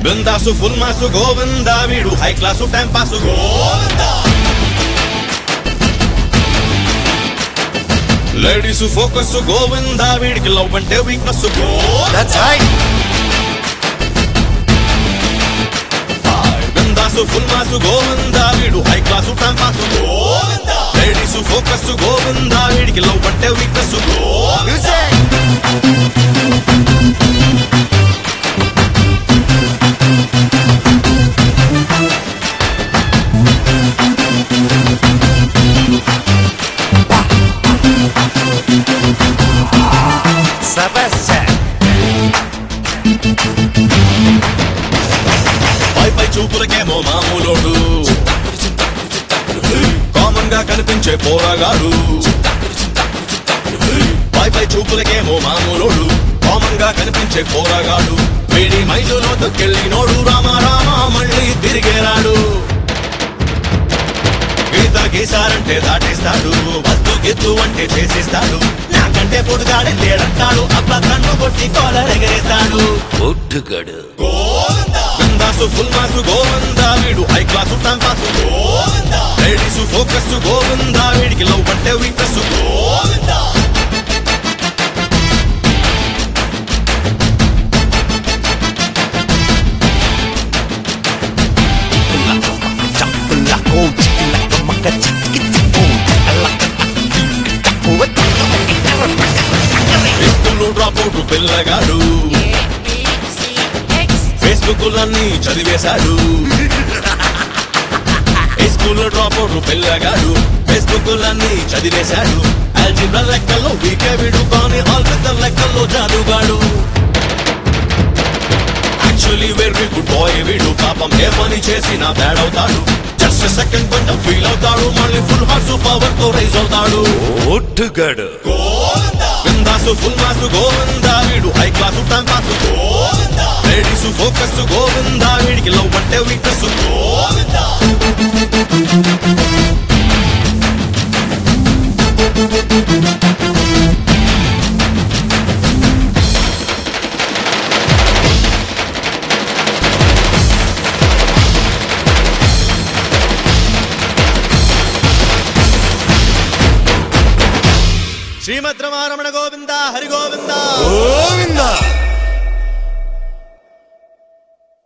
బృందాసు full mass Govinda వీడు high class time pass Govinda ladies focus Govinda వీడికి love అంటే వీక్నెస్ That's right. బృందాసు ఫుల్ మాసు గోవిందా వీడు high class time pass Govinda ladies focus Govinda వీడికి love అంటే వీక్నెస్ గోవిందా Music. Sabasa. పై పై చూపులకేమో మామూలోడు కామన్ గా కనిపించే పోరాగాడు పై పై చూపులకేమో మామూలోడు కామన్ గా కనిపించే పోరాగాడు వీడి మైలులో దొక్కెళ్ళినోడు రామ రామ మళ్ళీ తిరిగేరాడు గీత గీసారంటే దాటేస్తాడు వద్దు గిద్దు అంటే చేసేస్తాడు నాకంటే పొడుగాడే లేడంటాడు అబ్బా కన్ను కొట్టి కాలర్ ఎగరేస్తాడు ఒట్టుగడు బిందాసు ఫుల్ మాసు గోవిందా వీడు high class time pass Govinda ladies focus Govinda వీడికి లవ్ అంటే వీక్నెస్ గోవిందా ఇస్తులు డ్రాప్ అవుట్ పిల్లగాడు ఫేస్బుక్ లన్నీ చదివేశాడు స్కూల్లో డ్రాప్ అవుట్ పిల్లగాడు ఫేస్బుక్ లన్నీ చదివేశాడు ఆల్జిబ్రా లెక్కల్లో వీకే వీడు కానీ ఆల్ఫిజర్ లెక్కల్లో జాదుగాడు యాక్చువల్లీ వెరీ గుడ్ బాయ్ వీడు పాపం ఏ పని చేసినా బ్యాడ్ అవుతాడు జస్ట్ సెకండ్ కొంచెం ఫీల్ అవుతాడు మళ్ళీ ఫుల్ హార్స్ పవర్ తో రైజ్ అవుతాడు ఒట్టుగడు బిందాసు ఫుల్ మాసు గోవిందా వీడు high class time pass Govinda ladies focus Govinda వీడికి లవ్ అంటే వీక్నెస్ గోవిందా శ్రీమద్రమారమణ గోవింద హరి గోవింద గోవింద